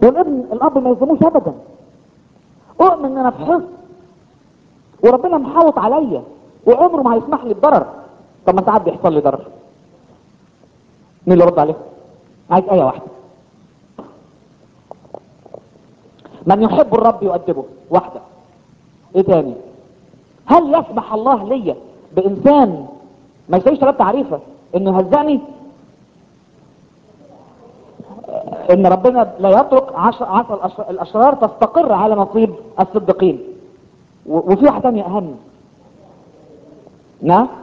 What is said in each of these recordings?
والابن الاب ما يظلموش ابدا اؤمن ان انا في حفظ وربنا محاوط عليا وعمره ما هيسمح لي بضرر طب ما ساعات بيحصل لي ضرر مين اللي يرد عليه عايز ايه واحده من يحب الرب يؤدبه واحده ايه تاني هل يسمح الله ليا بانسان ما يسويش ثلاث تعريفه انه يهزقني ان ربنا لا يترك عشر, عشر الأش- الاشرار تستقر على نصيب الصديقين و- وفي واحده تانية اهم نعم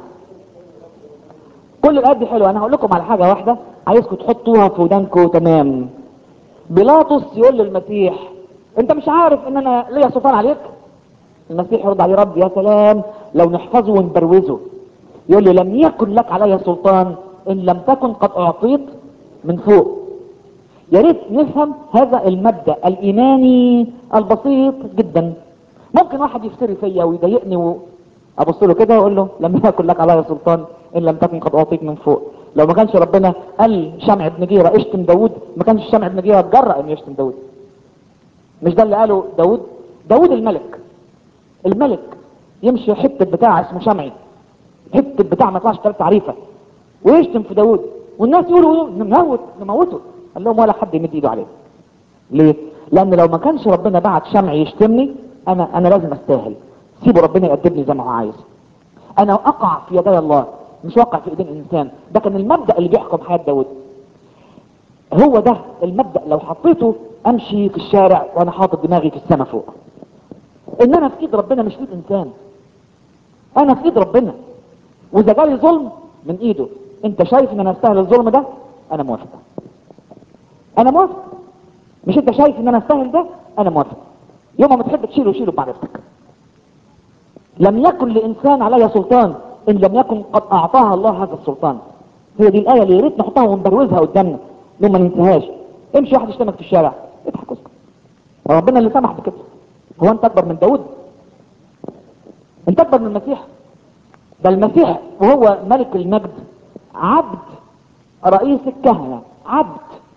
كل الايات دي حلوه انا هقول لكم على حاجه واحده عايزكم تحطوها في ودانكم تمام بيلاطس يقول للمسيح انت مش عارف ان انا ليا سلطان عليك المسيح يرد عليه رب يا سلام لو نحفظه ونبروزه يقول له لم يكن لك علي سلطان ان لم تكن قد اعطيت من فوق يا ريت نفهم هذا المبدا الايماني البسيط جدا ممكن واحد يفتري فيا ويضايقني وابص له كده واقول له لم يكن لك علي سلطان ان لم تكن قد اعطيت من فوق لو ما كانش ربنا قال شمع بن جيره اشتم داوود ما كانش شمع بن جيره اتجرأ انه يشتم داوود مش ده اللي قاله داوود داوود الملك الملك يمشي حته بتاع اسمه شمعي حته بتاع ما يطلعش ثلاث تعريفه ويشتم في داوود والناس يقولوا نموت نموته قال لهم ولا حد يمد ايده عليه ليه؟ لان لو ما كانش ربنا بعت شمع يشتمني انا انا لازم استاهل سيبه ربنا يأدبني زي ما هو عايز انا اقع في يدي الله مش واقع في ايدين انسان ده كان المبدا اللي بيحكم حياه داود هو ده المبدا لو حطيته امشي في الشارع وانا حاطط دماغي في السماء فوق ان انا في ايد ربنا مش في ايد انسان انا في ايد ربنا واذا جالي ظلم من ايده انت شايف ان انا استاهل الظلم ده انا موافق انا موافق مش انت شايف ان انا استاهل ده انا موافق يوم ما تحب تشيله شيله بمعرفتك لم يكن لانسان علي سلطان ان لم يكن قد اعطاها الله هذا السلطان هي دي الايه اللي يا ريت نحطها ونبروزها قدامنا يوم ما ننساهاش امشي واحد يشتمك في الشارع اضحك واسكت ربنا اللي سمح بكده هو انت اكبر من داود انت اكبر من المسيح ده المسيح وهو ملك المجد عبد رئيس الكهنه عبد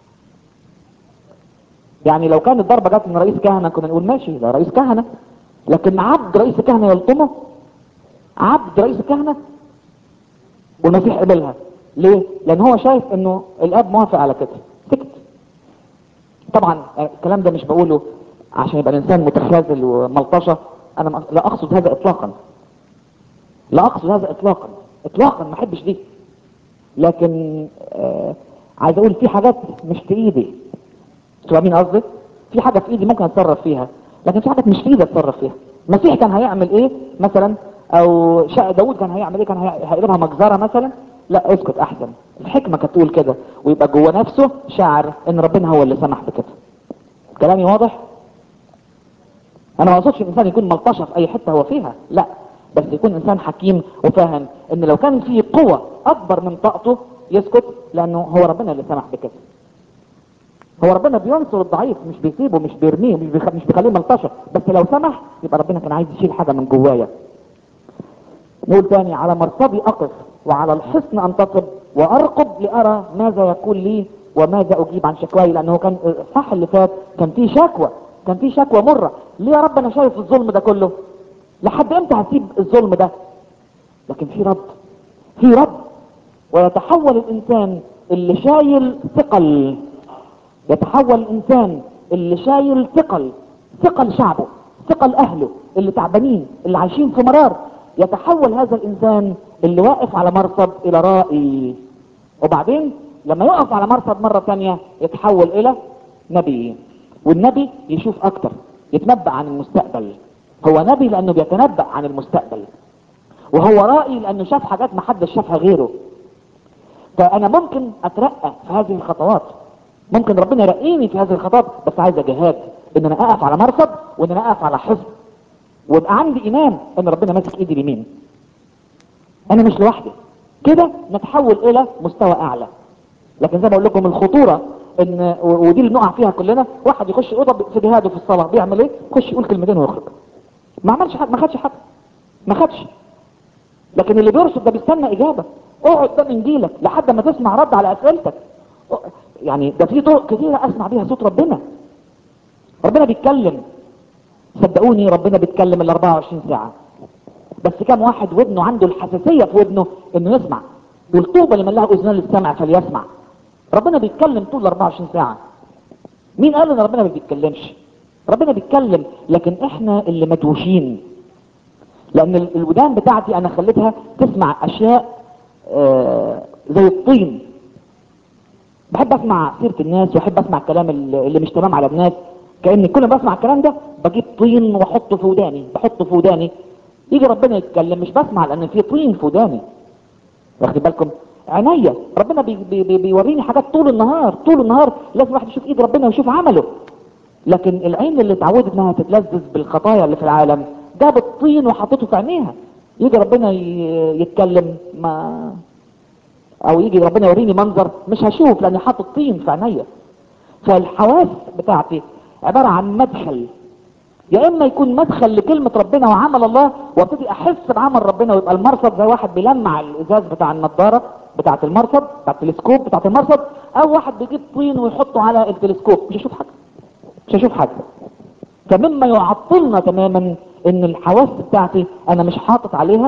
يعني لو كانت ضربه جت من رئيس كهنه كنا نقول ماشي ده رئيس كهنه لكن عبد رئيس الكهنه يلطمه عبد رئيس الكهنه والمسيح قبلها ليه؟ لان هو شايف انه الاب موافق على كده سكت طبعا الكلام ده مش بقوله عشان يبقى الانسان متخاذل وملطشه انا ما- لا اقصد هذا اطلاقا لا اقصد هذا اطلاقا اطلاقا ما احبش دي لكن آه عايز اقول في حاجات مش في ايدي فاهمين قصدي؟ في حاجه في ايدي ممكن اتصرف فيها لكن في حاجات مش في ايدي اتصرف فيها المسيح كان هيعمل ايه مثلا او شاء داود كان هيعمل ايه كان هي- هيقلبها مجزره مثلا لا اسكت احسن الحكمه كانت تقول كده ويبقى جوه نفسه شاعر ان ربنا هو اللي سمح بكده كلامي واضح انا ما اقصدش الانسان يكون ملطشه في اي حته هو فيها لا بس يكون انسان حكيم وفاهم ان لو كان في قوه اكبر من طاقته يسكت لانه هو ربنا اللي سمح بكده هو ربنا بينصر الضعيف مش بيسيبه مش بيرميه مش بيخ... مش بيخليه ملطشه بس لو سمح يبقى ربنا كان عايز يشيل حاجه من جوايا نقول تاني على مرصدي اقف وعلى الحصن انتصب وارقب لارى ماذا يقول لي وماذا اجيب عن شكواي لانه كان الصح اللي فات كان فيه شكوى كان فيه شكوى مره ليه يا رب انا شايف الظلم ده كله لحد امتى هسيب الظلم ده لكن في رب في رب ويتحول الانسان اللي شايل ثقل يتحول الانسان اللي شايل ثقل ثقل شعبه ثقل اهله اللي تعبانين اللي عايشين في مرار يتحول هذا الانسان اللي واقف على مرصد الى رائي وبعدين لما يقف على مرصد مرة تانية يتحول الى نبي والنبي يشوف اكتر يتنبأ عن المستقبل هو نبي لانه بيتنبأ عن المستقبل وهو رائي لانه شاف حاجات ما حدش شافها غيره فانا ممكن اترقى في هذه الخطوات ممكن ربنا يرقيني في هذه الخطوات بس عايز جهاد ان انا اقف على مرصد وان انا اقف على حصن ويبقى عندي ايمان ان ربنا ماسك ايدي اليمين انا مش لوحدي كده نتحول الى مستوى اعلى لكن زي ما اقول لكم الخطوره ان و- ودي اللي بنقع فيها كلنا واحد يخش اوضه في جهاده في الصلاه بيعمل ايه يخش يقول كلمتين ويخرج ما عملش حاجه ما خدش حاجه ما خدش لكن اللي بيرصد ده بيستنى اجابه اقعد ده من جيلك لحد ما تسمع رد على اسئلتك يعني ده في طرق كثيره اسمع بيها صوت ربنا ربنا بيتكلم صدقوني ربنا بيتكلم ال 24 ساعة بس كم واحد ودنه عنده الحساسية في ودنه انه يسمع والطوبة لمن لها اذنان للسمع فليسمع ربنا بيتكلم طول ال 24 ساعة مين قال ان ربنا ما بيتكلمش ربنا بيتكلم لكن احنا اللي مدوشين لان ال- الودان بتاعتي انا خليتها تسمع اشياء آه، زي الطين بحب اسمع سيرة الناس واحب اسمع الكلام اللي اللي مش تمام على الناس كأني كل ما بسمع الكلام ده بجيب طين واحطه في وداني بحطه في وداني يجي ربنا يتكلم مش بسمع لان في طين في وداني واخد بالكم عينيا ربنا بي بي بي بيوريني حاجات طول النهار طول النهار لازم الواحد يشوف ايد ربنا ويشوف عمله لكن العين اللي اتعودت انها تتلذذ بالخطايا اللي في العالم جاب الطين وحطته في عينيها يجي ربنا ي- يتكلم ما او يجي ربنا يوريني منظر مش هشوف لاني حاطط طين في عينيا فالحواس بتاعتي عبارة عن مدخل يا اما يكون مدخل لكلمة ربنا وعمل الله وابتدي احس بعمل ربنا ويبقى المرصد زي واحد بيلمع الازاز بتاع النضارة بتاعة المرصد بتاع التلسكوب بتاعة المرصد او واحد بيجيب طين ويحطه على التلسكوب مش هشوف حاجة مش هشوف حاجة فمما يعطلنا تماما ان الحواس بتاعتي انا مش حاطط عليها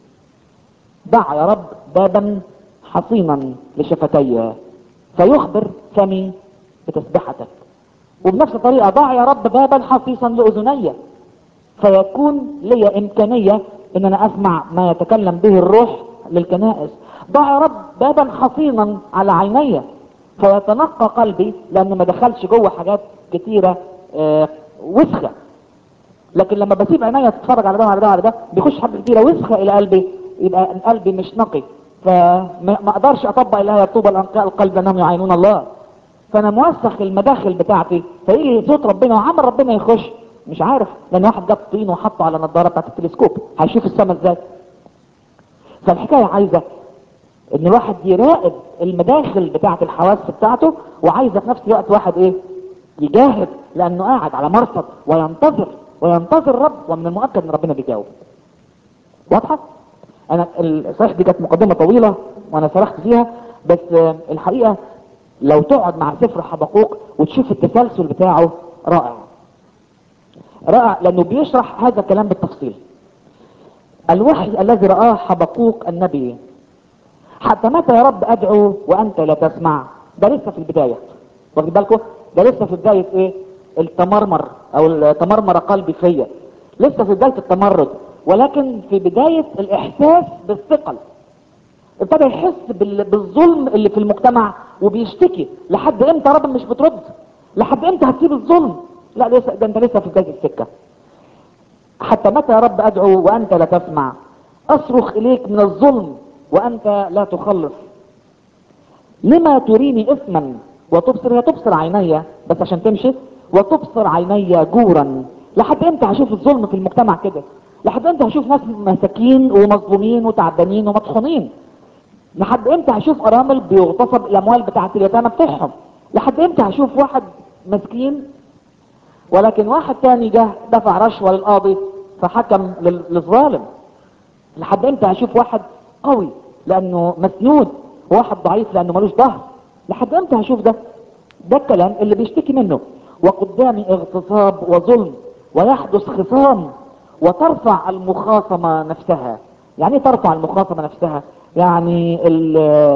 دع يا رب بابا حصينا لشفتي فيخبر فمي بتسبحتك وبنفس الطريقة ضع يا رب بابا حصيصا لأذني فيكون لي إمكانية إن أنا أسمع ما يتكلم به الروح للكنائس ضع يا رب بابا حصينا على عيني فيتنقى قلبي لأن ما دخلش جوه حاجات كتيرة آه، وسخة لكن لما بسيب عينيا تتفرج على ده وعلى ده وعلى ده بيخش حاجة كتيرة وسخة إلى قلبي يبقى قلبي مش نقي فما ما اقدرش اطبق الآية طوبى الانقاء القلب لانهم يعينون الله فانا موسخ المداخل بتاعتي فيجي صوت ربنا وعمل ربنا يخش مش عارف لان واحد جاب طين وحطه على النضاره بتاعت التلسكوب هيشوف السماء ازاي فالحكايه عايزه ان الواحد يراقب المداخل بتاعت الحواس بتاعته وعايزه في نفس الوقت واحد ايه يجاهد لانه قاعد على مرصد وينتظر وينتظر رب ومن المؤكد ان ربنا بيجاوب واضحه انا ال- صحيح دي كانت مقدمه طويله وانا سرحت فيها بس آه، الحقيقه لو تقعد مع سفر حبقوق وتشوف التسلسل بتاعه رائع رائع لانه بيشرح هذا الكلام بالتفصيل الوحي الذي رآه حبقوق النبي حتى متى يا رب ادعو وانت لا تسمع ده لسه في البدايه واخد بالكم ده لسه في بدايه ايه التمرمر او التمرمر قلبي فيا لسه في بدايه التمرد ولكن في بدايه الاحساس بالثقل ابتدى يحس بال- بالظلم اللي في المجتمع وبيشتكي لحد امتى يا رب مش بترد لحد امتى هتسيب الظلم لا لسه ده انت لسه في بدايه السكه حتى متى يا رب ادعو وانت لا تسمع اصرخ اليك من الظلم وانت لا تخلص لما تريني اثما وتبصر هي تبصر عيني بس عشان تمشي وتبصر عيني جورا لحد امتى هشوف الظلم في المجتمع كده لحد امتى هشوف ناس مساكين ومظلومين وتعبانين ومطحونين لحد امتى هشوف ارامل بيغتصب الاموال بتاعت اليتامى بتاعهم لحد امتى هشوف واحد مسكين ولكن واحد تاني جه دفع رشوة للقاضي فحكم لل- للظالم لحد امتى هشوف واحد قوي لانه مسنود وواحد ضعيف لانه ملوش ظهر لحد امتى هشوف ده ده الكلام اللي بيشتكي منه وقدامي اغتصاب وظلم ويحدث خصام وترفع المخاصمة نفسها يعني ايه ترفع المخاصمة نفسها يعني ال-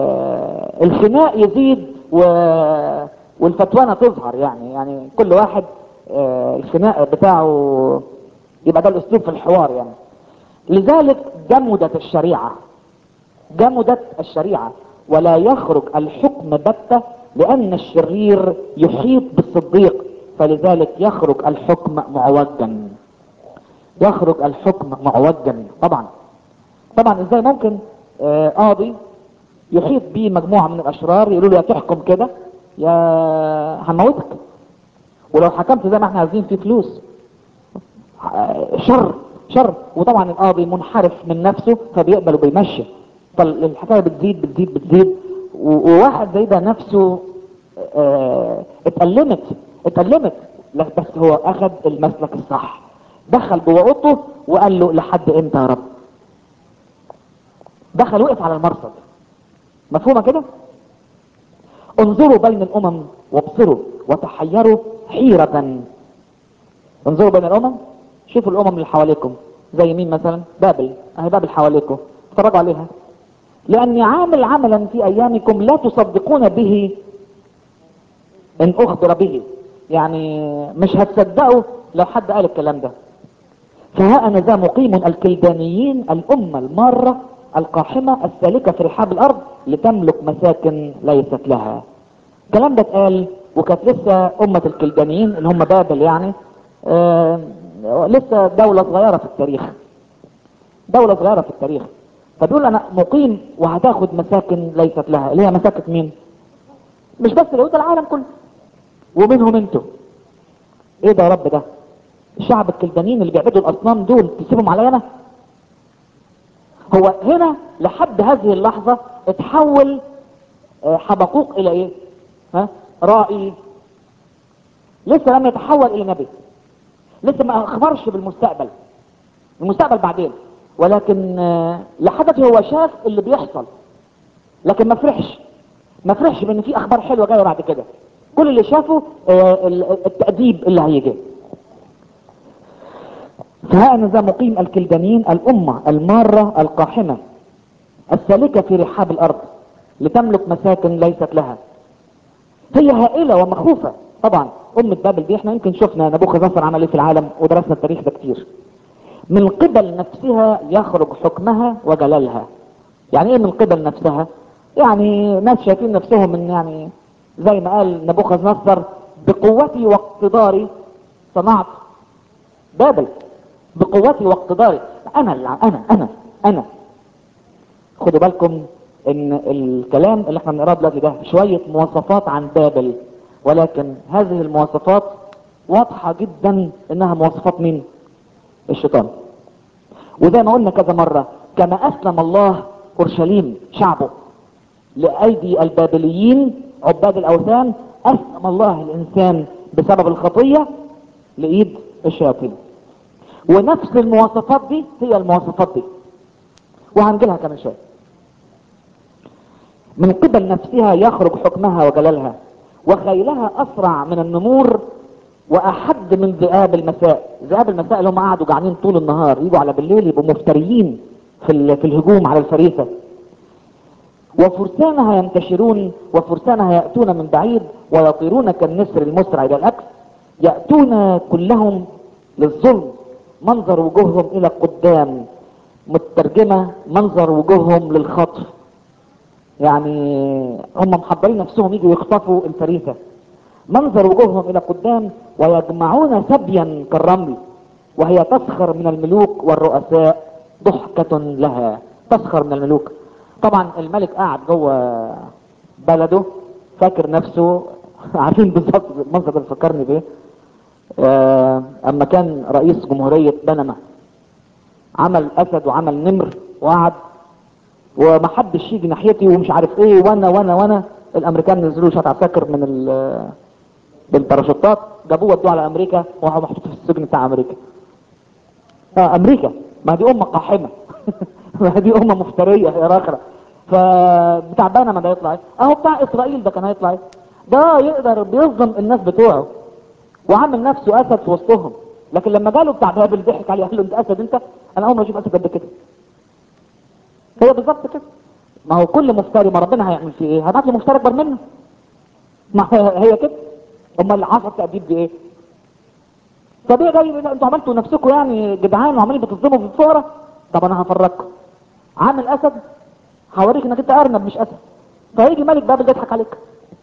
الخناق يزيد و... والفتوانة تظهر يعني يعني كل واحد آه، الخناق بتاعه يبقى ده الاسلوب في الحوار يعني لذلك جمدت الشريعة جمدت الشريعة ولا يخرج الحكم بتة لأن الشرير يحيط بالصديق فلذلك يخرج الحكم معوجا يخرج الحكم معوجا طبعا طبعا ازاي ممكن آه، قاضي يحيط بيه مجموعة من الأشرار يقولوا له يا تحكم كده يا هنموتك ولو حكمت زي ما احنا عايزين في فلوس آه، شر شر وطبعا القاضي منحرف من نفسه فبيقبل وبيمشي فالحكايه بتزيد بتزيد بتزيد و- وواحد زي ده نفسه آه، اتألمت اتألمت لا بس هو اخذ المسلك الصح دخل جوه اوضته وقال له لحد امتى يا رب دخل وقف على المرصد مفهومه كده انظروا بين الامم وابصروا وتحيروا حيرة انظروا بين الامم شوفوا الامم اللي حواليكم زي مين مثلا بابل اهي بابل حواليكم اتفرجوا عليها لاني عامل عملا في ايامكم لا تصدقون به ان اخبر به يعني مش هتصدقوا لو حد قال الكلام ده فها انا ذا مقيم الكلدانيين الامه الماره القاحمه السالكه في رحاب الارض لتملك مساكن ليست لها الكلام ده اتقال وكانت لسه امه الكلدانيين اللي هم بابل يعني آه لسه دوله صغيره في التاريخ دوله صغيره في التاريخ فبيقول انا مقيم وهتاخد مساكن ليست لها اللي هي مساكن مين مش بس اليهود العالم كله ومنهم انتوا ايه ده يا رب ده الشعب الكلدانيين اللي بيعبدوا الاصنام دول تسيبهم عليا انا هو هنا لحد هذه اللحظة اتحول آه، حبقوق الى ايه ها رائي لسه لم يتحول الى نبي لسه ما اخبرش بالمستقبل المستقبل بعدين ولكن آه، لحد هو شاف اللي بيحصل لكن ما فرحش ما فرحش بان في اخبار حلوه جايه بعد كده كل اللي شافه آه، ال- التأديب اللي هيجي فها ذا مقيم الكلدانيين الأمة المارة القاحمة السالكة في رحاب الأرض لتملك مساكن ليست لها هي هائلة ومخوفة طبعا أمة بابل دي احنا يمكن شفنا نبوخذ نصر عمل ايه في العالم ودرسنا التاريخ ده كتير من قبل نفسها يخرج حكمها وجلالها يعني ايه من قبل نفسها يعني ناس شايفين نفسهم من يعني زي ما قال نبوخذ نصر بقوتي واقتداري صنعت بابل بقوتي واقتداري انا اللي انا انا انا خدوا بالكم ان الكلام اللي احنا بنقراه دلوقتي ده شويه مواصفات عن بابل ولكن هذه المواصفات واضحه جدا انها مواصفات مين الشيطان وزي ما قلنا كذا مره كما اسلم الله اورشليم شعبه لايدي البابليين عباد الاوثان اسلم الله الانسان بسبب الخطيه لايد الشياطين ونفس المواصفات دي هي المواصفات دي وهنجيلها كمان شويه من قبل نفسها يخرج حكمها وجلالها وخيلها اسرع من النمور واحد من ذئاب المساء ذئاب المساء اللي هم قعدوا جعانين طول النهار يجوا على بالليل يبقوا مفتريين في ال- في الهجوم على الفريسه وفرسانها ينتشرون وفرسانها يأتون من بعيد ويطيرون كالنسر المسرع إلى الأكس يأتون كلهم للظلم منظر وجوههم إلى قدام مترجمة منظر وجوههم للخطف يعني هم محضرين نفسهم يجوا يخطفوا الفريسة منظر وجوههم إلى قدام ويجمعون سبيا كالرمل وهي تسخر من الملوك والرؤساء ضحكة لها تسخر من الملوك طبعا الملك قاعد جوه بلده فاكر نفسه عارفين بالظبط المنظر ده بيفكرني بايه آه، اما كان رئيس جمهورية بنما عمل اسد وعمل نمر وقعد ومحدش يجي ناحيتي ومش عارف ايه وانا وانا وانا الامريكان نزلوا شويه عساكر من ال- بالباراشوتات جابوه ودوه على امريكا وهو محطوط في السجن بتاع امريكا آه امريكا ما دي امه قاحمه ما دي امه مفتريه يا راخره فبتاع بنما ده يطلع ايه اهو بتاع اسرائيل ده كان هيطلع ايه ده يقدر بيظلم الناس بتوعه وعامل نفسه اسد في وسطهم لكن لما جاله بتاع بابل ضحك عليه قال له انت اسد انت انا اول ما اشوف اسد قد كده هو بالظبط كده ما هو كل مفتري ما ربنا هيعمل فيه ايه هبعت له مفتري اكبر منه ما هي هي كده امال العصا التأديب دي ايه طب ايه جاي لا، انتوا عملتوا نفسكم يعني جدعان وعمالين بتظلموا في الفقراء طب انا هفرجكم عامل اسد هوريك انك انت ارنب مش اسد فهيجي ملك بابل ده يضحك عليك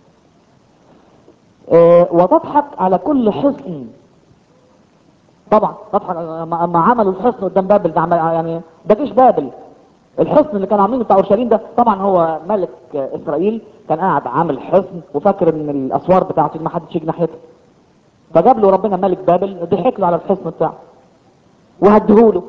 اه وتضحك على كل حصن طبعا تضحك اما أما عملوا الحصن قدام بابل ده عمل يعني ده جيش بابل الحصن اللي كانوا عاملينه بتاع اورشليم ده طبعا هو ملك آه، اسرائيل كان قاعد عامل حصن وفاكر ان الاسوار بتاعته ما حدش يجي ناحيته فجاب له ربنا ملك بابل ضحك له على الحصن بتاعه وهدهوله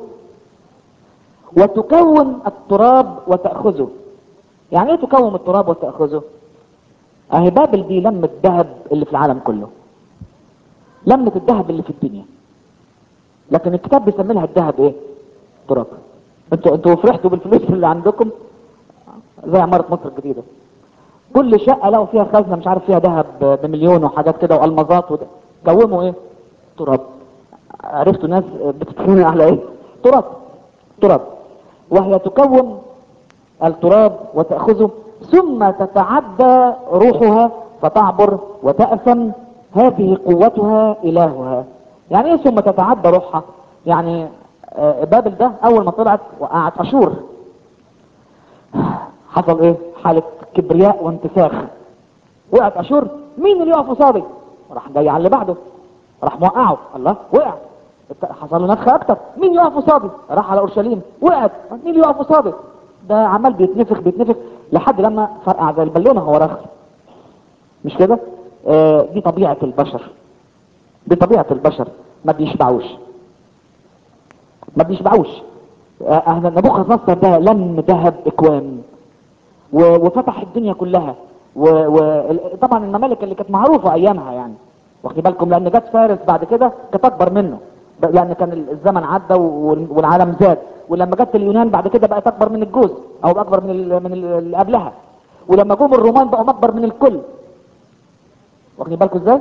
وتكون التراب وتأخذه يعني ايه تكون التراب وتأخذه اهي بابل دي لمة ذهب اللي في العالم كله لمة الذهب اللي في الدنيا لكن الكتاب بيسمي لها الذهب ايه تراب انتوا انتوا فرحتوا بالفلوس اللي عندكم زي عمارة مصر الجديدة كل شقة لقوا فيها خزنة مش عارف فيها ذهب بمليون وحاجات كده والمظات وده كوموا ايه تراب عرفتوا ناس بتتخانق على ايه تراب تراب وهي تكون التراب وتأخذه ثم تتعدى روحها فتعبر وتأثم هذه قوتها إلهها يعني ايه ثم تتعدى روحها يعني آه، بابل ده اول ما طلعت وقعت اشور حصل ايه حالة كبرياء وانتفاخ وقعت اشور مين اللي يقف قصادي راح جاي على اللي بعده راح موقعه الله وقع حصل له نفخه اكتر مين يقف قصادي راح على اورشليم وقعت مين اللي يقف قصادي ده عمال بيتنفخ بيتنفخ لحد لما فرقع زي البالونه هو رخ مش كده آه دي طبيعه البشر دي طبيعه البشر ما بيشبعوش ما بيشبعوش آه آه، نبوخذ نصر ده لم ذهب اكوام و- وفتح الدنيا كلها وطبعا الممالك اللي كانت معروفه ايامها يعني واخدين بالكم لان جت فارس بعد كده كانت اكبر منه ب- لان كان الزمن عدى وال- والعالم زاد ولما جت اليونان بعد كده بقت اكبر من الجوز او اكبر من ال- من ال- اللي قبلها ولما جم الرومان بقوا اكبر من الكل واخدين بالكم ازاي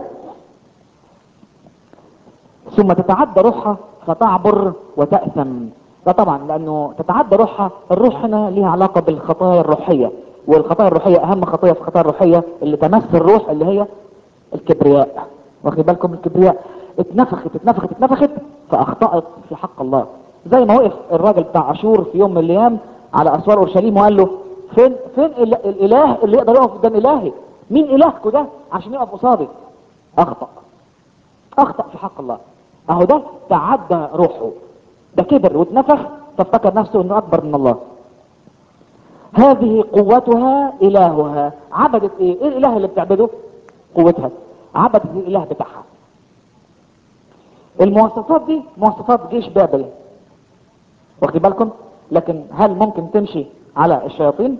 ثم تتعدى روحها فتعبر وتأثم ده طبعا لانه تتعدى روحها الروح هنا ليها علاقة بالخطايا الروحية والخطايا الروحية اهم خطية في الخطايا الروحية اللي تمس الروح اللي هي الكبرياء واخد بالكم الكبرياء اتنفخت اتنفخت اتنفخت فاخطأت في حق الله زي ما وقف الراجل بتاع اشور في يوم من الايام على اسوار اورشليم وقال له فين فين ال- الاله اللي يقدر يقف قدام الهي مين الهكوا ده عشان يقف قصادي اخطأ اخطأ في حق الله اهو ده تعدى روحه ده كبر واتنفخ فافتكر نفسه انه اكبر من الله هذه قوتها الهها عبدت ايه ايه الاله اللي بتعبده قوتها عبدت الاله بتاعها المواصفات دي مواصفات جيش بابل واخد بالكم لكن هل ممكن تمشي على الشياطين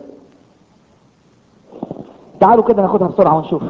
تعالوا كده ناخدها بسرعه ونشوف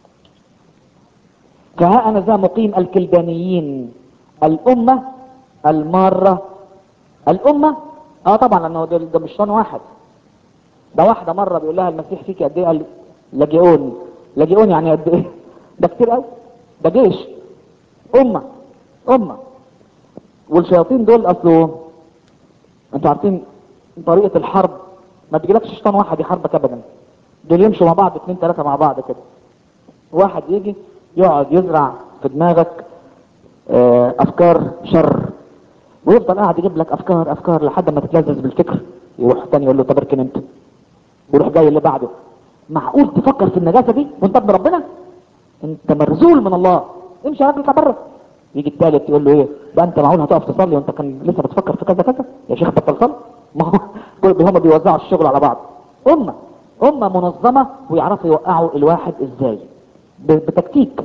فها انا ذا مقيم الكلدانيين الامه الماره الامه اه طبعا لانه ده, ده مش شيطان واحد ده واحده مره بيقول لها المسيح فيك قد ايه قال لاجئون لاجئون يعني قد ايه ده كتير قوي ده جيش امه امه والشياطين دول اصله انتوا عارفين طريقه الحرب ما بيجيلكش شيطان واحد يحاربك ابدا دول يمشوا مع بعض اتنين تلاته مع بعض كده واحد يجي يقعد يزرع في دماغك آه، افكار شر ويفضل قاعد يجيب لك افكار افكار لحد ما تتلذذ بالفكر يروح تاني يقول له طب اركن انت ويروح جاي اللي بعده معقول تفكر في النجاسه دي وانت ابن ربنا انت مرزول من الله امشي يا راجل اطلع بره يجي الثالث يقول له ايه ده انت معقول هتقف تصلي وانت كان لسه بتفكر في كذا كذا يا شيخ بطل صلي ما هو كل هم بيوزعوا الشغل على بعض امه امه منظمه ويعرفوا يوقعوا الواحد ازاي ب- بتكتيك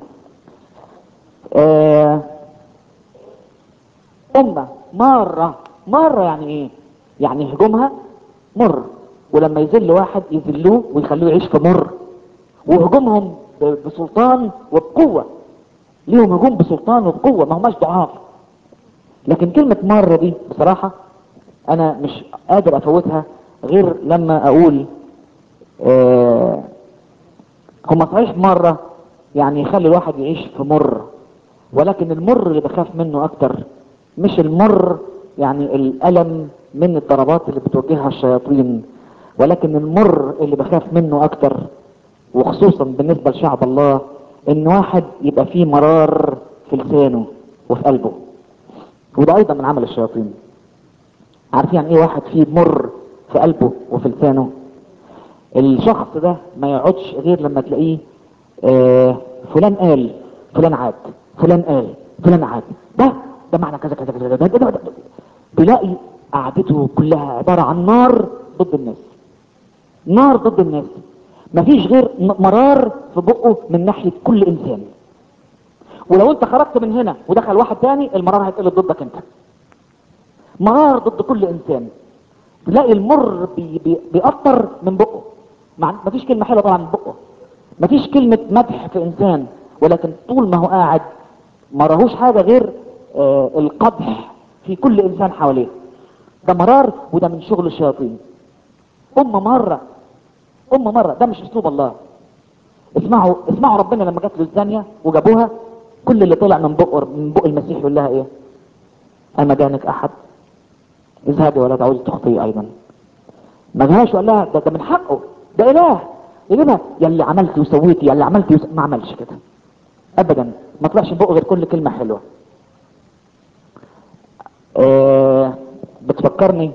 آه أمة مرة مرة يعني إيه؟ يعني هجومها مر ولما يذل واحد يذلوه ويخلوه يعيش في مر وهجومهم ب- بسلطان وبقوة ليهم هجوم بسلطان وبقوة ما هماش ضعاف لكن كلمة مرة دي بصراحة أنا مش قادر أفوتها غير لما أقول آه هم صحيح مرة يعني يخلي الواحد يعيش في مر ولكن المر اللي بخاف منه اكتر مش المر يعني الالم من الضربات اللي بتوجهها الشياطين ولكن المر اللي بخاف منه اكتر وخصوصا بالنسبة لشعب الله ان واحد يبقى فيه مرار في لسانه وفي قلبه وده ايضا من عمل الشياطين عارفين يعني ايه واحد فيه مر في قلبه وفي لسانه الشخص ده ما يقعدش غير لما تلاقيه آه فلان قال فلان عاد فلان قال فلان عاد ده ده معنى كذا كذا كذا ده, ده, ده, ده تلاقي قعدته كلها عبارة عن نار ضد الناس نار ضد الناس مفيش غير م- مرار في بقه من ناحية كل انسان ولو انت خرجت من هنا ودخل واحد تاني المرار هيتقلب ضدك انت مرار ضد كل انسان تلاقي المر بي بي بيأثر من بقه مع مفيش كلمة حلوة طبعا من بقه مفيش كلمة مدح في انسان ولكن طول ما هو قاعد ما راهوش حاجة غير آه القدح في كل انسان حواليه ده مرار وده من شغل الشياطين أمة مرة أمة مرة ده مش أسلوب الله اسمعوا اسمعوا ربنا لما جات له الزانية وجابوها كل اللي طلع من بق من بق المسيح يقول لها ايه اما دانك احد اذهبي ولا تعودي تخطئي ايضا ما جاش وقال لها ده, ده من حقه ده اله يجيبها يا اللي عملتي وسويتي يا اللي عملتي وس... ما عملش كده ابدا ما طلعش من بقه غير كل كلمه حلوه آه بتفكرني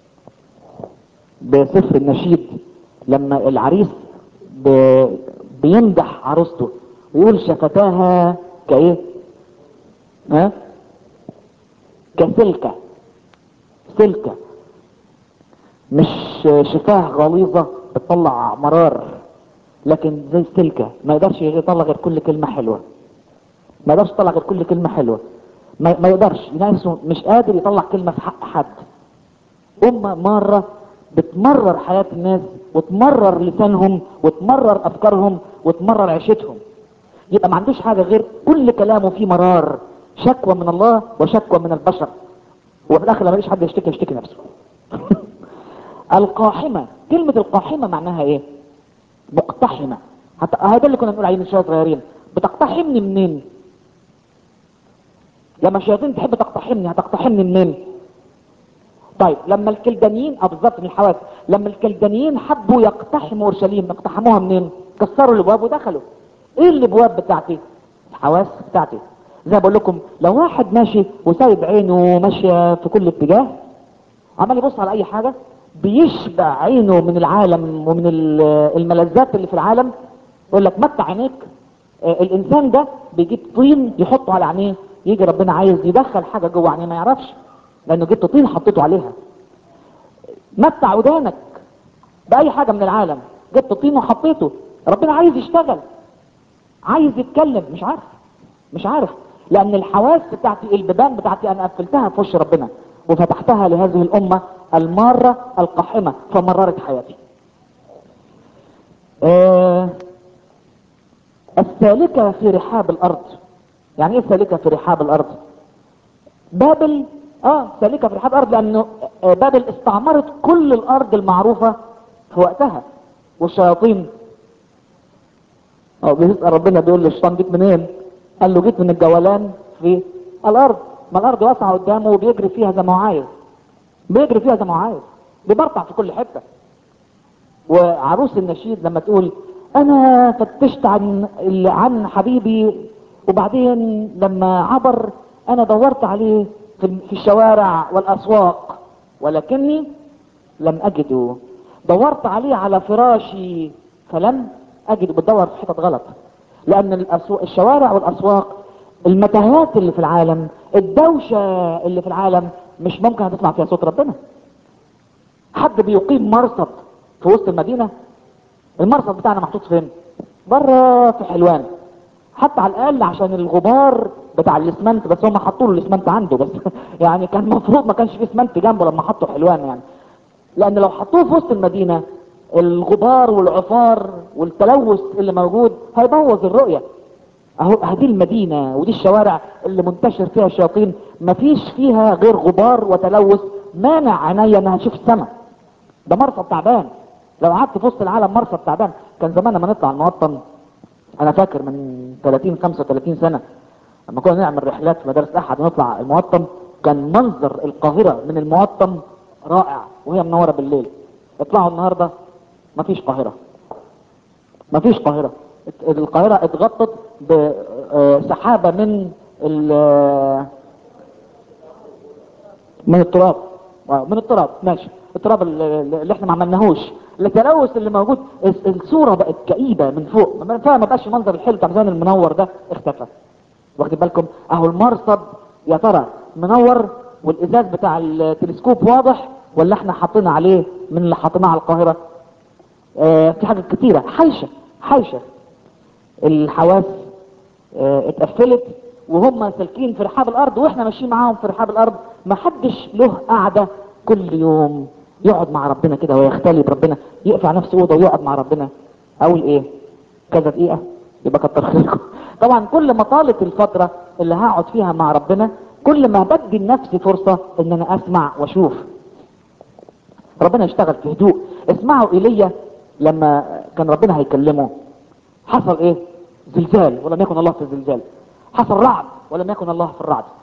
بسفر النشيد لما العريس ب... بيمدح عروسته ويقول شفتاها كايه ها كسلكة سلكة مش شفاه غليظة بتطلع مرار لكن زي السلكة ما يقدرش يطلع غير كل كلمة حلوة ما يقدرش يطلع غير كل كلمة حلوة ما, ما يقدرش نفسه مش قادر يطلع كلمة في حق حد أمة مرة بتمرر حياة الناس وتمرر لسانهم وتمرر أفكارهم وتمرر عيشتهم يبقى ما عندوش حاجة غير كل كلامه فيه مرار شكوى من الله وشكوى من البشر وفي الآخر لما يلاقيش حد يشتكي يشتكي نفسه القاحمة كلمة القاحمة معناها ايه مقتحمة حتى هذا اللي كنا بنقول عليه من شوية صغيرين بتقتحمني منين لما الشياطين تحب تقتحمني هتقتحمني منين طيب لما الكلدانيين اه بالظبط من الحواس لما الكلدانيين حبوا يقتحموا اورشليم اقتحموها منين كسروا الابواب ودخلوا ايه الابواب بتاعتي الحواس بتاعتي زي ما بقول لكم لو واحد ماشي وسايب عينه ماشيه في كل اتجاه عمال يبص على اي حاجه بيشبع عينه من العالم ومن ال- الملذات اللي في العالم يقول لك متع عينيك آه، الانسان ده بيجيب طين يحطه على عينيه يجي ربنا عايز يدخل حاجه جوه عينيه ما يعرفش لانه جبت طين حطيته عليها متع ودانك باي حاجه من العالم جبت طين وحطيته ربنا عايز يشتغل عايز يتكلم مش عارف مش عارف لان الحواس بتاعتي البيبان بتاعتي انا قفلتها في وش ربنا وفتحتها لهذه الامه الماره القاحمه فمررت حياتي آه السالكه في رحاب الارض يعني ايه سالكه في رحاب الارض بابل اه سالكه في رحاب الارض لانه آه، بابل استعمرت كل الارض المعروفه في وقتها والشياطين اه بيسأل ربنا بيقول للشيطان جيت منين؟ قال له جيت من الجولان في الارض ما الارض واسعه قدامه وبيجري فيها زي ما هو عايز بيجري فيها زي ما هو عايز بيبرطع في كل حته وعروس النشيد لما تقول انا فتشت عن ال- عن حبيبي وبعدين لما عبر انا دورت عليه في في الشوارع والاسواق ولكني لم اجده دورت عليه على فراشي فلم اجده بتدور في حتت غلط لان الأسواق الشوارع والاسواق المتاهات اللي في العالم الدوشه اللي في العالم مش ممكن هتسمع فيها صوت ربنا حد بيقيم مرصد في وسط المدينه المرصد بتاعنا محطوط فين بره في حلوان حتى على الاقل عشان الغبار بتاع الاسمنت بس هم حطوا له الاسمنت عنده بس يعني كان المفروض ما كانش فيه اسمنت جنبه لما حطوا حلوان يعني لان لو حطوه في وسط المدينه الغبار والعفار والتلوث اللي موجود هيبوظ الرؤيه اهو هذه المدينه ودي الشوارع اللي منتشر فيها الشياطين مفيش فيها غير غبار وتلوث مانع عينيا انها تشوف السماء ده مرصد تعبان لو قعدت في وسط العالم مرصد تعبان كان زمان لما نطلع الموطن انا فاكر من 30 35 سنه لما كنا نعمل رحلات في مدارس احد ونطلع الموطن كان منظر القاهره من الموطن رائع وهي منوره بالليل اطلعوا النهارده مفيش قاهره مفيش قاهره ات- القاهره اتغطت بسحابه من ال- من التراب آه، من التراب ماشي التراب ال- ال- اللي احنا ما عملناهوش التلوث اللي موجود الس- الصوره بقت كئيبه من فوق ما فيها ما بقاش المنظر الحلو بتاع زمان المنور ده اختفى واخد بالكم اهو المرصد يا ترى منور والازاز بتاع التلسكوب واضح ولا احنا حاطين عليه من اللي حاطيناه على القاهره آه في حاجات كتيره حايشه حايشه الحواس آه، اتقفلت وهم سالكين في رحاب الارض واحنا ماشيين معاهم في رحاب الارض ما حدش له قعده كل يوم يقعد مع ربنا كده ويختلي بربنا يقفع نفسه اوضه ويقعد مع ربنا اقول ايه كذا دقيقه يبقى كتر خيركم طبعا كل ما طالت الفتره اللي هقعد فيها مع ربنا كل ما بدي لنفسي فرصه ان انا اسمع واشوف ربنا يشتغل في هدوء اسمعوا ايليا لما كان ربنا هيكلمه حصل ايه زلزال ولم يكن الله في الزلزال حصل رعد ولم يكن الله في الرعد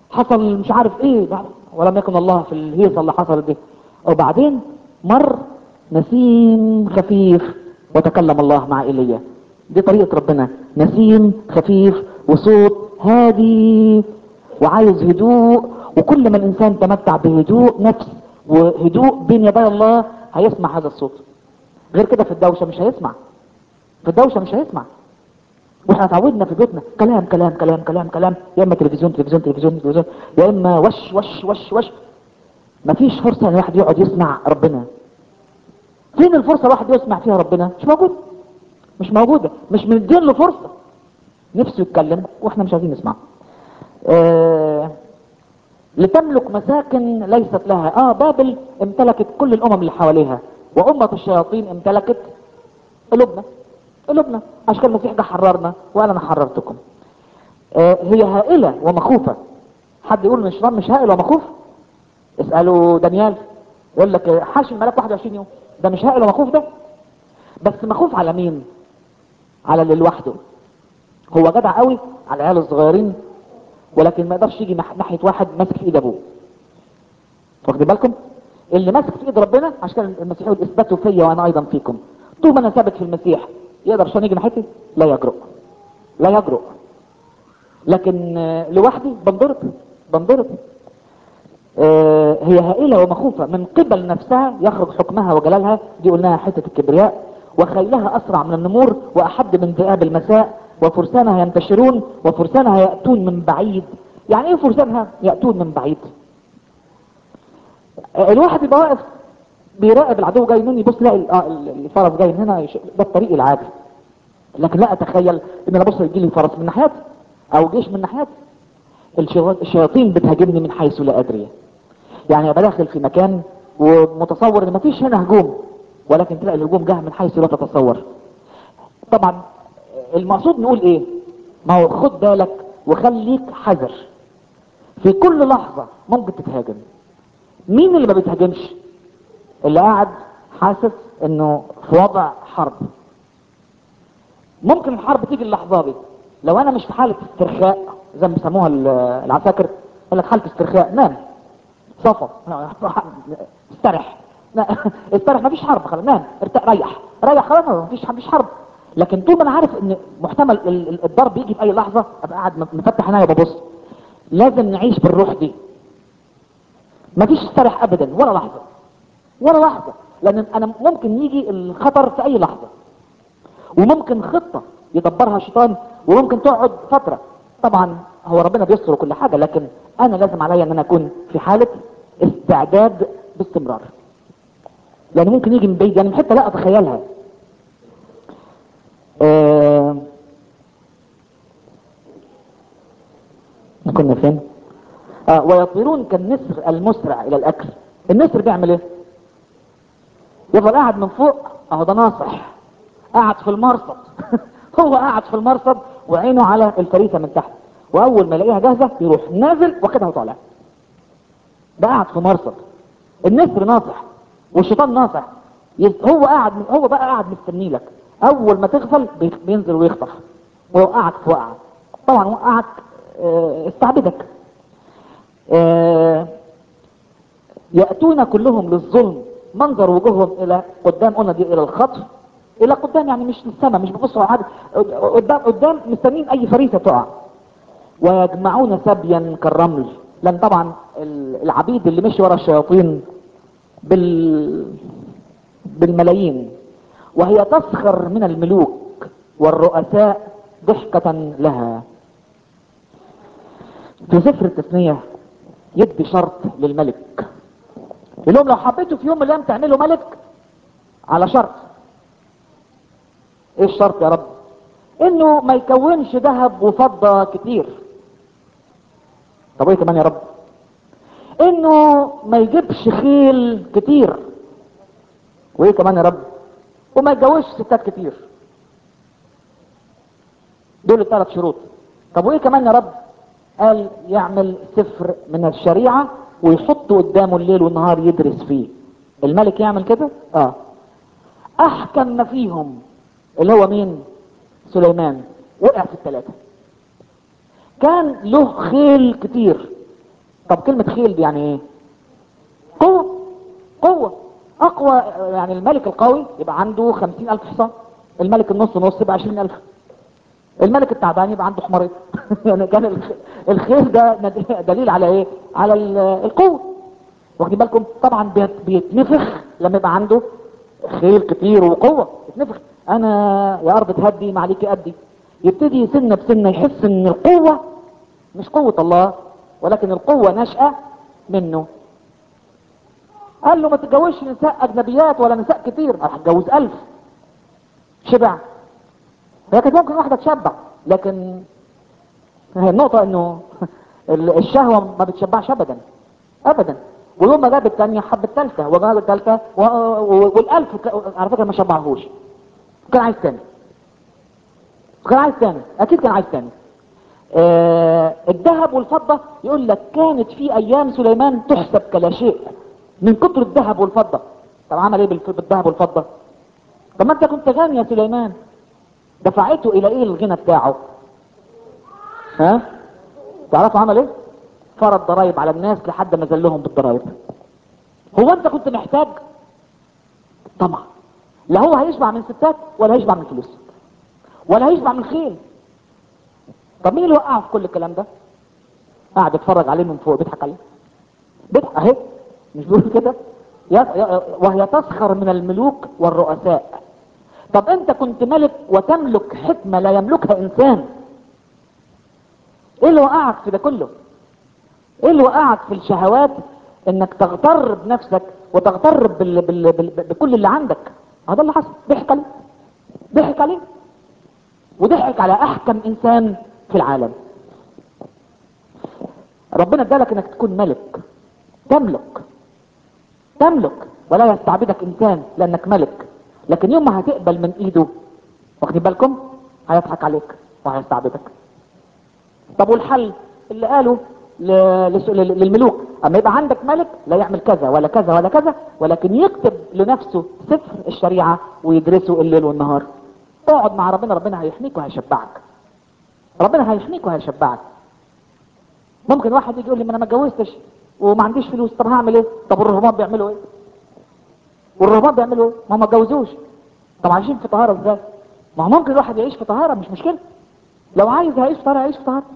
حصل مش عارف ايه ولم يكن الله في الهيصة اللي حصلت دي وبعدين مر نسيم خفيف وتكلم الله مع ايليا دي طريقة ربنا نسيم خفيف وصوت هادي وعايز هدوء وكل ما الانسان تمتع بهدوء نفس وهدوء بين يدي الله هيسمع هذا الصوت غير كده في الدوشة مش هيسمع في الدوشة مش هيسمع واحنا اتعودنا في بيتنا كلام كلام كلام كلام كلام يا اما تلفزيون تلفزيون تلفزيون تلفزيون يا اما وش وش وش وش مفيش فرصة ان الواحد يقعد يسمع ربنا فين الفرصة الواحد يسمع فيها ربنا مش موجود مش موجودة مش مدين له فرصة نفسه يتكلم واحنا مش عايزين نسمع آه لتملك مساكن ليست لها اه بابل امتلكت كل الامم اللي حواليها وامة الشياطين امتلكت قلوبنا قلوبنا عشان كده المسيح ده حررنا وقال انا حررتكم آه هي هائلة ومخوفة حد يقول مش مش هائل ومخوف اسألوا دانيال يقول لك حاش الملاك 21 يوم ده مش هائل ومخوف ده بس مخوف على مين على اللي لوحده هو جدع قوي على العيال الصغيرين ولكن ما يقدرش يجي ناحية واحد ماسك في ايد ابوه واخدين بالكم اللي ماسك في ايد ربنا عشان كده المسيح يقول اثبتوا فيا وانا ايضا فيكم طول ما انا ثابت في المسيح يقدر عشان يجي ناحيتي لا يجرؤ لا يجرؤ لكن لوحدي بنضرب بنضرب آه هي هائلة ومخوفة من قبل نفسها يخرج حكمها وجلالها دي قلناها حتة الكبرياء وخيلها أسرع من النمور وأحد من ذئاب المساء وفرسانها ينتشرون وفرسانها يأتون من بعيد يعني ايه فرسانها يأتون من بعيد آه الواحد يبقى واقف بيراقب العدو جاي مني يبص لاقي الفرس جاي من هنا ده الطريق العادي لكن لا اتخيل ان انا بص يجي لي فرس من ناحيتي او جيش من ناحيتي الشياطين بتهاجمني من حيث لا ادري يعني ابقى داخل في مكان ومتصور ان مفيش هنا هجوم ولكن تلاقي الهجوم جه من حيث لا تتصور طبعا المقصود نقول ايه ما هو خد بالك وخليك حذر في كل لحظة ممكن تتهاجم مين اللي ما بيتهاجمش اللي قاعد حاسس انه في وضع حرب ممكن الحرب تيجي اللحظة دي لو انا مش في حالة استرخاء زي ما بيسموها العساكر يقول لك حالة استرخاء نام صفا استرح استرح مفيش حرب خلاص نام ارتاح ريح ريح خلاص مفيش مفيش حرب لكن طول ما انا عارف ان محتمل الضرب يجي في اي لحظة ابقى قاعد مفتح عينيا وببص لازم نعيش بالروح دي مفيش استرح ابدا ولا لحظة ولا لحظة لان انا ممكن يجي الخطر في اي لحظة وممكن خطة يدبرها الشيطان وممكن تقعد فترة طبعا هو ربنا بيستر كل حاجة لكن انا لازم عليا ان انا اكون في حالة استعداد باستمرار يعني ممكن يجي من بعيد يعني من حتة لا اتخيلها آه كنا فين آه ويطيرون كالنسر المسرع الى الاكل النسر بيعمل ايه يفضل قاعد من فوق اهو ده ناصح قاعد في المرصد هو قاعد في المرصد وعينه على الفريسة من تحت واول ما يلاقيها جاهزة يروح نازل واخدها وطالع ده قاعد في مرصد النسر ناصح والشيطان ناصح هو قاعد هو بقى قاعد مستني لك اول ما تغفل بينزل ويخطف ويوقعك في وقعه طبعا وقعك اه استعبدك اه يأتون كلهم للظلم منظر وجوههم الى قدام قلنا دي الى الخطف الى قدام يعني مش للسماء مش بيبصوا على قدام قدام مستنيين اي فريسه تقع ويجمعون سبيا كالرمل لان طبعا العبيد اللي مشي ورا الشياطين بال بالملايين وهي تسخر من الملوك والرؤساء ضحكة لها في سفر التثنية يدي شرط للملك يقول لهم لو حبيتوا في يوم من الايام تعملوا ملك على شرط ايه الشرط يا رب انه ما يكونش ذهب وفضة كتير طب ايه كمان يا رب انه ما يجيبش خيل كتير وايه كمان يا رب وما يتجوزش ستات كتير دول الثلاث شروط طب وايه كمان يا رب قال يعمل سفر من الشريعة ويحط قدامه الليل والنهار يدرس فيه الملك يعمل كده اه احكم ما فيهم اللي هو مين سليمان وقع في الثلاثة كان له خيل كتير طب كلمة خيل دي يعني ايه قوة قوة اقوى يعني الملك القوي يبقى عنده خمسين الف حصان الملك النص نص يبقى عشرين الف الملك التعبان يبقى عنده حمارين يعني كان الخ- الخيل ده ند- دليل على ايه على ال- القوة واخدين بالكم طبعا بيت- بيتنفخ لما يبقى عنده خيل كتير وقوة يتنفخ انا يا ارض تهدي ما عليكي ادي يبتدي سنة بسنة يحس ان القوة مش قوة الله ولكن القوة نشأة منه قال له ما تتجوزش نساء اجنبيات ولا نساء كتير راح اتجوز الف شبع هي كانت ممكن واحدة تشبع لكن هي النقطة انه ال- الشهوة ما بتشبعش ابدا ابدا ويوم ما جاب الثانية حب الثالثة وجاب الثالثة و- و- والالف ك- على فكرة ما شبعهوش كان عايز تاني كان عايز تاني اكيد كان عايز تاني آه الذهب والفضة يقول لك كانت في ايام سليمان تحسب كلا شيء من كتر الذهب والفضة طب عمل ايه بالف- بالذهب والفضة طب ما انت كنت غني يا سليمان دفعته الى ايه الغنى بتاعه ها تعرفوا عمل ايه فرض ضرائب على الناس لحد ما ذلهم بالضرائب هو انت كنت محتاج طمع لا هو هيشبع من ستات ولا هيشبع من فلوس ولا هيشبع من خيل طب مين اللي وقعه في كل الكلام ده قاعد يتفرج عليه من فوق بيضحك عليه بيضحك اهي مش بيقول كده يا- يا- وهي تسخر من الملوك والرؤساء طب انت كنت ملك وتملك حكمة لا يملكها انسان ايه اللي وقعك في ده كله ايه اللي وقعك في الشهوات انك تغتر بنفسك وتغتر بال... بال... بال... بكل اللي عندك هذا اللي حصل ضحك عليه ضحك عليه وضحك على احكم انسان في العالم ربنا ادالك انك تكون ملك تملك تملك ولا يستعبدك انسان لانك ملك لكن يوم ما هتقبل من ايده واخدين بالكم هيضحك عليك وهيستعبدك طب والحل اللي قاله ل- لس- لل- للملوك اما يبقى عندك ملك لا يعمل كذا ولا كذا ولا كذا ولكن يكتب لنفسه سفر الشريعة ويدرسه الليل والنهار اقعد مع ربنا ربنا هيحميك وهيشبعك ربنا هيحميك وهيشبعك ممكن واحد يجي يقول لي ما انا ما اتجوزتش وما عنديش فلوس طب هعمل ايه طب الرهبان بيعملوا ايه والرهبان بيعملوا ايه ما هم ما اتجوزوش طب عايشين في طهاره ازاي ما هو ممكن الواحد يعيش في طهاره مش مشكله لو عايز يعيش في طهاره يعيش في طهاره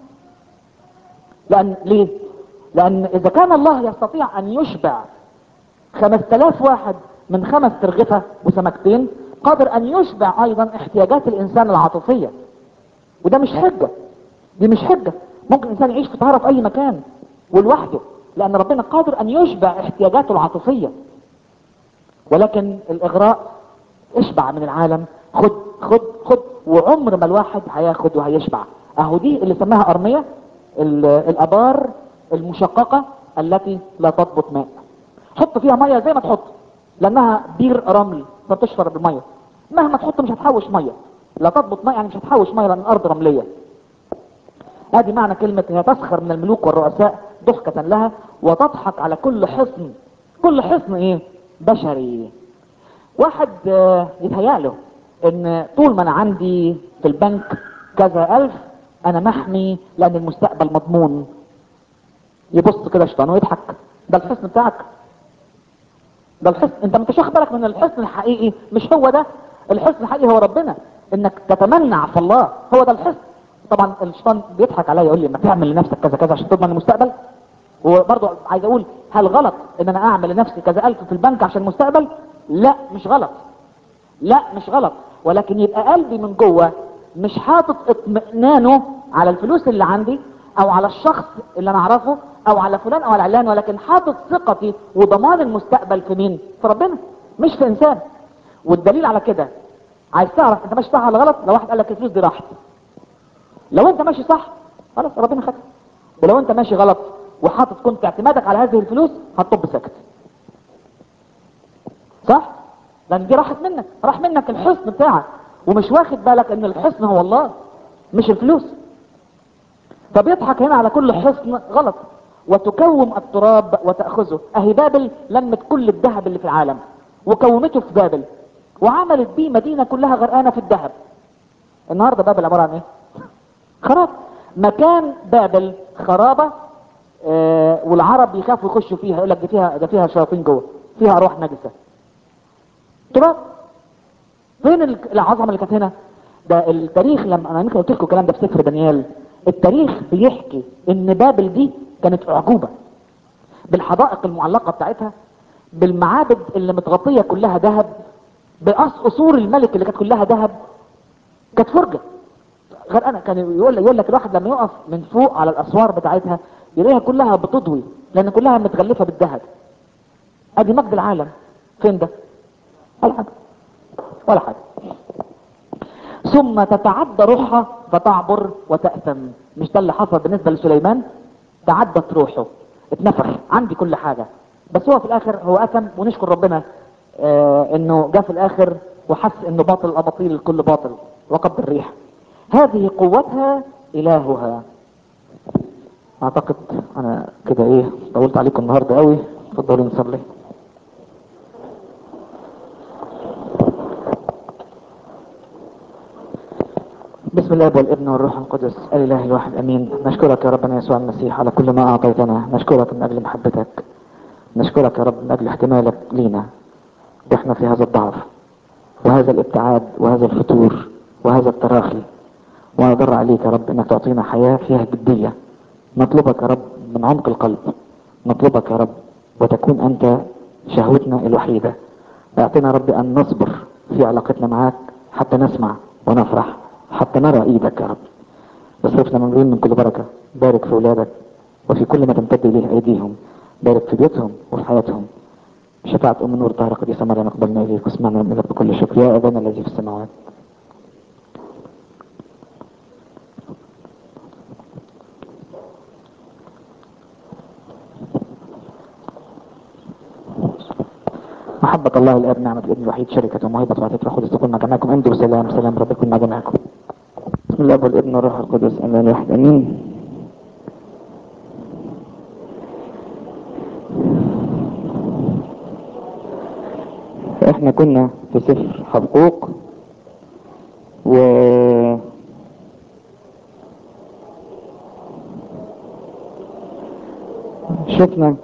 لان ليه لان اذا كان الله يستطيع ان يشبع خمس تلاف واحد من خمس ترغفة وسمكتين قادر ان يشبع ايضا احتياجات الانسان العاطفية وده مش حجة دي مش حجة ممكن الانسان يعيش في طهارة في اي مكان ولوحده لان ربنا قادر ان يشبع احتياجاته العاطفية ولكن الاغراء اشبع من العالم خد خد خد وعمر ما الواحد هياخد وهيشبع اهو دي اللي سماها ارمية ال- الابار المشققة التي لا تضبط ماء حط فيها مية زي ما تحط لانها بير رمل فتشرب المية مهما تحط مش هتحوش مية لا تضبط ماء يعني مش هتحوش مية لان الارض رملية ادي معنى كلمة هي تسخر من الملوك والرؤساء ضحكة لها وتضحك على كل حصن كل حصن ايه بشري واحد آه، يتهيأله ان طول ما انا عندي في البنك كذا الف انا محمي لان المستقبل مضمون يبص كده شيطان ويضحك ده الحصن بتاعك ده الحصن انت ما انتش واخد بالك من الحصن الحقيقي مش هو ده الحصن الحقيقي هو ربنا انك تتمنع في الله هو ده الحصن طبعا الشيطان بيضحك عليا يقول لي ما تعمل لنفسك كذا كذا عشان تضمن المستقبل وبرضه عايز اقول هل غلط ان انا اعمل لنفسي كذا الف في البنك عشان المستقبل لا مش غلط لا مش غلط ولكن يبقى قلبي من جوه مش حاطط اطمئنانه على الفلوس اللي عندي او على الشخص اللي انا اعرفه او على فلان او على علان ولكن حاطط ثقتي وضمان المستقبل في مين في ربنا مش في انسان والدليل على كده عايز تعرف انت ماشي صح ولا غلط لو واحد قال لك الفلوس دي راحت لو انت ماشي صح خلاص ربنا خدها ولو انت ماشي غلط وحاطط كنت اعتمادك على هذه الفلوس هتطب ساكت صح لان دي راحت منك راح منك الحصن بتاعك ومش واخد بالك ان الحصن هو الله مش الفلوس فبيضحك هنا على كل حصن غلط وتكوم التراب وتأخذه اهي بابل لمت كل الذهب اللي في العالم وكومته في بابل وعملت بيه مدينة كلها غرقانة في الذهب النهاردة بابل عبارة عن ايه خراب مكان بابل خرابة آه والعرب يخافوا يخشوا فيها يقول لك ده فيها ده فيها شياطين جوه فيها ارواح نجسه تراب فين ال- العظمه اللي كانت هنا ده التاريخ لما انا يمكن قلت لكم الكلام ده في سفر دانيال التاريخ بيحكي ان بابل دي كانت اعجوبه بالحدائق المعلقه بتاعتها بالمعابد اللي متغطيه كلها ذهب بقصور الملك اللي كانت كلها ذهب كانت فرجه غير انا كان يقول يقول لك الواحد لما يقف من فوق على الاسوار بتاعتها يلاقيها كلها بتضوي لان كلها متغلفه بالذهب ادي مجد العالم فين ده ولا حاجه ولا حاجه ثم تتعدى روحها فتعبر وتأثم مش ده اللي حصل بالنسبة لسليمان تعدت روحه اتنفخ عندي كل حاجة بس هو في الاخر هو أثم ونشكر ربنا آه انه جاء في الاخر وحس انه باطل الاباطيل الكل باطل وقبض الريح هذه قوتها الهها اعتقد انا كده ايه طولت عليكم النهارده قوي اتفضلوا نصلي بسم الله والابن والروح القدس الاله الواحد امين نشكرك يا ربنا يسوع المسيح على كل ما اعطيتنا نشكرك من اجل محبتك نشكرك يا رب من اجل احتمالك لينا واحنا في هذا الضعف وهذا الابتعاد وهذا الفتور وهذا التراخي ونضر عليك يا رب انك تعطينا حياة فيها جدية نطلبك يا رب من عمق القلب نطلبك يا رب وتكون انت شهوتنا الوحيدة اعطنا يا رب ان نصبر في علاقتنا معاك حتى نسمع ونفرح حتى نرى ايدك يا رب اصرفنا مملوئين من كل بركة بارك في اولادك وفي كل ما تمتد اليه ايديهم بارك في بيوتهم وفي حياتهم شفاعة ام نور طاهرة قديسة مريم اقبلنا اليك واسمعنا من إليك بكل شكر يا ابانا الذي في السماوات محبة الله الآب نعمة الابن الوحيد شركة وموهبة وعطية روح القدس تكون مع جميعكم امضوا بسلام سلام رب يكون مع جميعكم بسم الله والابن والروح القدس الله الواحد امين احنا كنا في سفر حبقوق و شفنا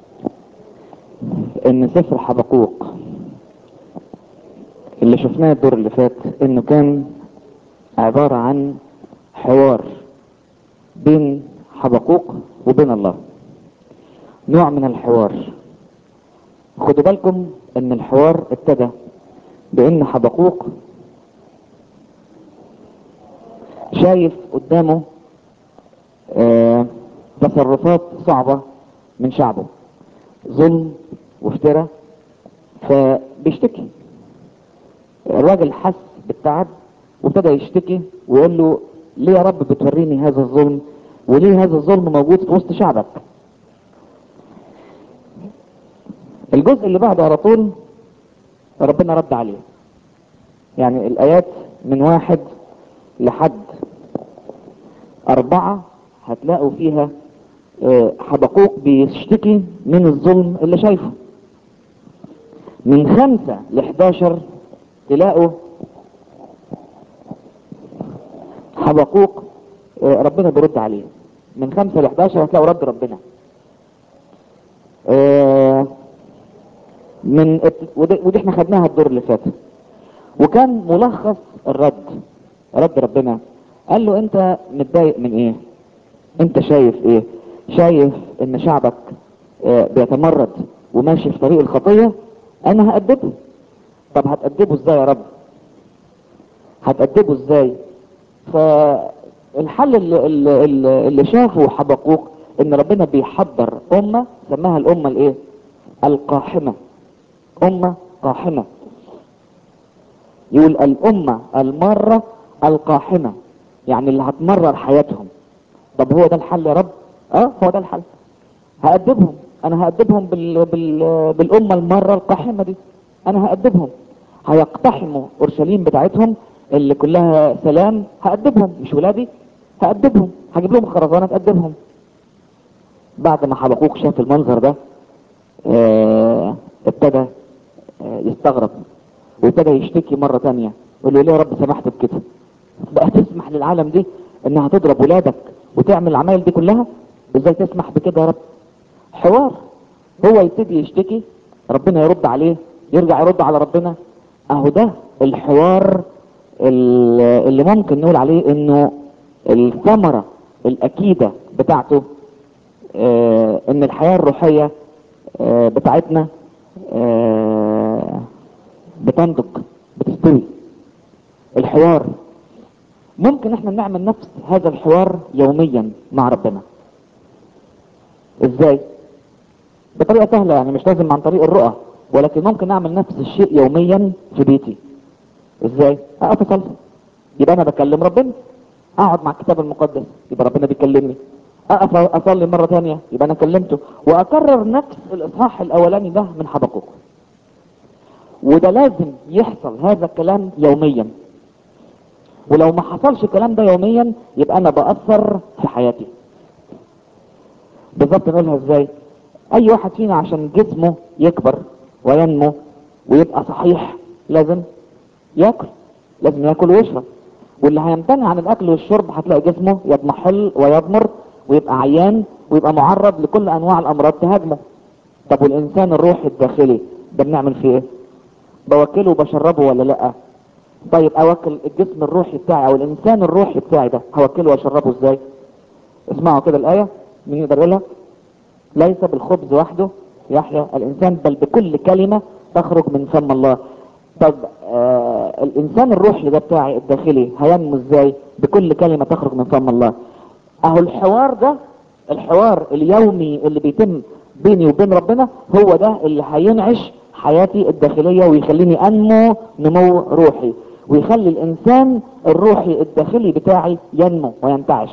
ان سفر حبقوق اللي شفناه الدور اللي فات انه كان عبارة عن حوار بين حبقوق وبين الله نوع من الحوار خدوا بالكم ان الحوار ابتدى بان حبقوق شايف قدامه آه تصرفات صعبة من شعبه ظلم وافتراء فبيشتكي الراجل حس بالتعب وابتدى يشتكي ويقول له ليه يا رب بتوريني هذا الظلم وليه هذا الظلم موجود في وسط شعبك الجزء اللي بعده على طول ربنا رد عليه يعني الآيات من واحد لحد أربعة هتلاقوا فيها آه، حبقوق بيشتكي من الظلم اللي شايفه من خمسة لحداشر تلاقوا حبقوق آه، ربنا بيرد عليه من خمسة لحداشر هتلاقوا رد ربنا آه، من ات- ودي, ودي احنا خدناها الدور اللي فات وكان ملخص الرد رد ربنا قال له انت متضايق من ايه انت شايف ايه شايف ان شعبك آه، بيتمرد وماشي في طريق الخطية انا هأدبه طب هتأدبه ازاي يا رب هتأدبه ازاي فالحل اللي, اللي, اللي شافه حبقوق ان ربنا بيحضر امة سماها الامة الايه القاحمة امة قاحمة يقول الامة المارة القاحمة يعني اللي هتمرر حياتهم طب هو ده الحل يا رب اه هو ده الحل هأدبهم انا هأدبهم بال... بال... بالامة المارة القاحمة دي انا هأدبهم هيقتحموا اورشليم بتاعتهم اللي كلها سلام هأدبهم مش ولادي هأدبهم هجيب لهم خرزانة تأدبهم بعد ما حبقوق شاف المنظر ده آه ابتدى آه يستغرب وابتدى يشتكي مرة تانية يقول له ليه يا رب سمحت بكده بقى تسمح للعالم دي انها تضرب ولادك وتعمل العمايل دي كلها ازاي تسمح بكده يا رب حوار هو يبتدي يشتكي ربنا يرد عليه يرجع يرد على ربنا اهو ده الحوار ال- اللي ممكن نقول عليه انه الثمرة الاكيدة بتاعته آه ان الحياة الروحية آه بتاعتنا آه بتنضج بتستوي الحوار ممكن احنا نعمل نفس هذا الحوار يوميا مع ربنا ازاي بطريقة سهلة يعني مش لازم عن طريق الرؤى ولكن ممكن اعمل نفس الشيء يوميا في بيتي ازاي اقف اصلي يبقى انا بكلم ربنا اقعد مع الكتاب المقدس يبقى ربنا بيكلمني اقف اصلي مرة تانية يبقى انا كلمته واكرر نفس الاصحاح الاولاني ده من حبقوق وده لازم يحصل هذا الكلام يوميا ولو ما حصلش الكلام ده يوميا يبقى انا باثر في حياتي بالظبط نقولها ازاي اي واحد فينا عشان جسمه يكبر وينمو ويبقى صحيح لازم ياكل لازم ياكل ويشرب واللي هيمتنع عن الاكل والشرب هتلاقي جسمه يضمحل ويضمر ويبقى عيان ويبقى معرض لكل انواع الامراض تهاجمه طب والانسان الروحي الداخلي ده بنعمل فيه ايه بوكله وبشربه ولا لا طيب اوكل الجسم الروحي بتاعي او الانسان الروحي بتاعي ده هوكله واشربه ازاي اسمعوا كده الايه مين يقدر يقولها ليس بالخبز وحده يحيا الانسان بل بكل كلمه تخرج من فم الله طب آه الانسان الروحي ده بتاعي الداخلي هينمو ازاي بكل كلمه تخرج من فم الله اهو الحوار ده الحوار اليومي اللي بيتم بيني وبين ربنا هو ده اللي هينعش حياتي الداخلية ويخليني انمو نمو روحي ويخلي الانسان الروحي الداخلي بتاعي ينمو وينتعش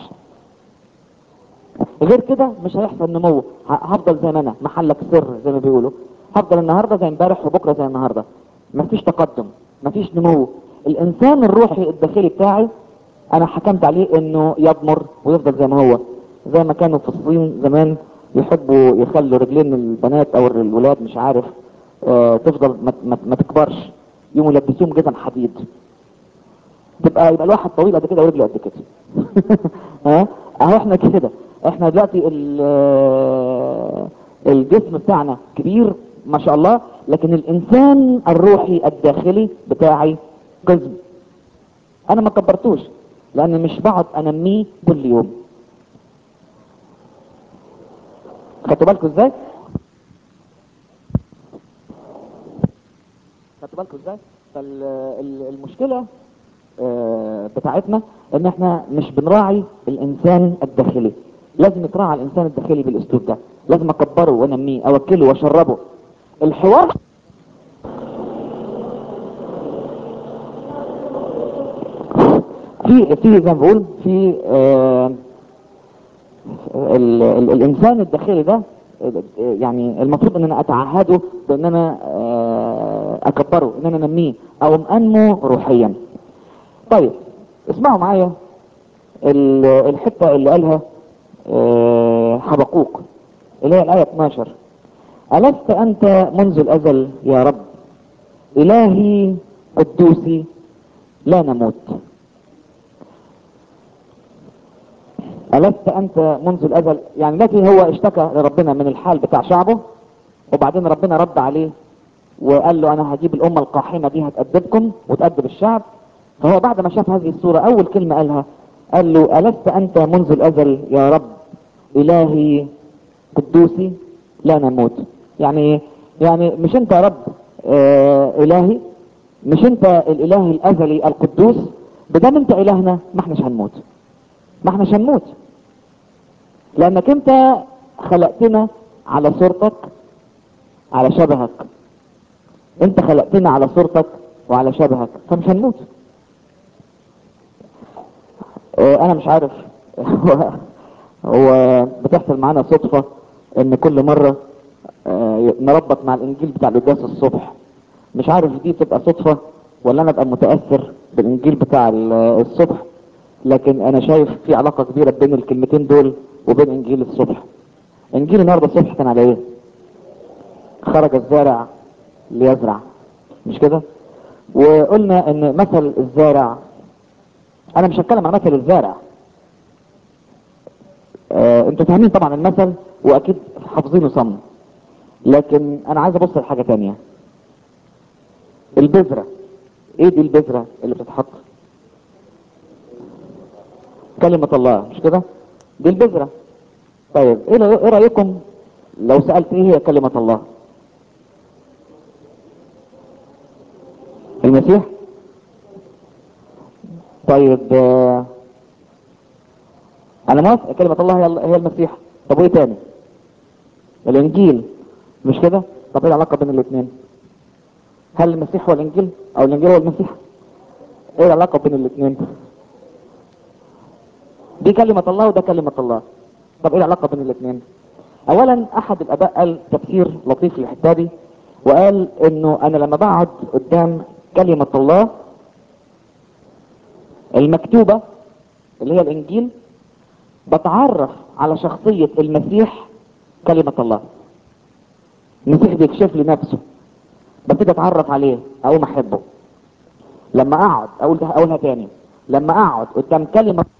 غير كده مش هيحصل نمو ه- هفضل زي ما انا محلك سر زي ما بيقولوا هفضل النهارده زي امبارح وبكره زي النهارده مفيش تقدم مفيش نمو الانسان الروحي الداخلي بتاعي انا حكمت عليه انه يضمر ويفضل زي ما هو زي ما كانوا في الصين زمان يحبوا يخلوا رجلين البنات او الولاد مش عارف آه تفضل ما, ما, ما تكبرش يقوموا يلبسوهم جزم حديد تبقى يبقى الواحد طويل قد كده ورجله قد كده ها اهو احنا كده احنا دلوقتي ال- آه، الجسم بتاعنا كبير ما شاء الله لكن الانسان الروحي الداخلي بتاعي قزم انا ما كبرتوش لان مش بقعد انميه كل يوم خدتوا بالكم ازاي خدتوا بالكم ازاي فالمشكله بتاعتنا ان احنا مش بنراعي الانسان الداخلي لازم يتراعى الانسان الداخلي بالاسلوب ده لازم اكبره وانميه اوكله واشربه الحوار في في زي ما بقول في آه ال ال الانسان الداخلي ده آه، يعني المفروض ان انا اتعهده بان انا آه، اكبره ان انا انميه او انمو روحيا طيب اسمعوا معايا ال- الحته اللي قالها آه، حبقوق اللي هي الايه 12 ألست أنت منذ الأزل يا رب إلهي قدوسي لا نموت ألست أنت منذ الأزل يعني التي هو اشتكى لربنا من الحال بتاع شعبه وبعدين ربنا رد عليه وقال له أنا هجيب الأمة القاحمة دي هتأدبكم وتأدب الشعب فهو بعد ما شاف هذه الصورة أول كلمة قالها قال له ألست أنت منذ الأزل يا رب إلهي قدوسي لا نموت يعني ايه؟ يعني مش انت يا رب آه الهي مش انت الاله الازلي القدوس بدام انت الهنا ما احناش هنموت ما احناش هنموت لانك انت خلقتنا على صورتك على شبهك انت خلقتنا على صورتك وعلى شبهك فمش هنموت آه انا مش عارف هو هو بتحصل معانا صدفة ان كل مرة آه، نربط مع الانجيل بتاع القداس الصبح مش عارف دي تبقى صدفة ولا انا ابقى متأثر بالانجيل بتاع ال- الصبح لكن انا شايف في علاقة كبيرة بين الكلمتين دول وبين انجيل الصبح انجيل النهاردة الصبح كان على ايه خرج الزارع ليزرع مش كده وقلنا ان مثل الزارع انا مش هتكلم عن مثل الزارع آه انتوا فاهمين طبعا المثل واكيد حافظينه صم لكن انا عايز ابص لحاجه تانية البذره ايه دي البذره اللي بتتحط كلمه الله مش كده دي البذره طيب ايه ايه رايكم لو سالت ايه هي كلمه الله المسيح طيب آه، انا موافق كلمة الله هي هي المسيح طب وايه تاني الانجيل مش كده طب ايه العلاقة بين الاثنين هل المسيح هو الانجيل او الانجيل هو المسيح ايه العلاقة بين الاثنين دي كلمة الله وده كلمة الله طب ايه العلاقة بين الاثنين اولا احد الاباء قال تفسير لطيف للحته دي وقال انه انا لما بقعد قدام كلمة الله المكتوبة اللي هي الانجيل بتعرف على شخصية المسيح كلمة الله المسيح بيكشف لي نفسه ببتدي اتعرف عليه اقوم احبه لما اقعد اقول اقولها تاني لما اقعد قدام كلمة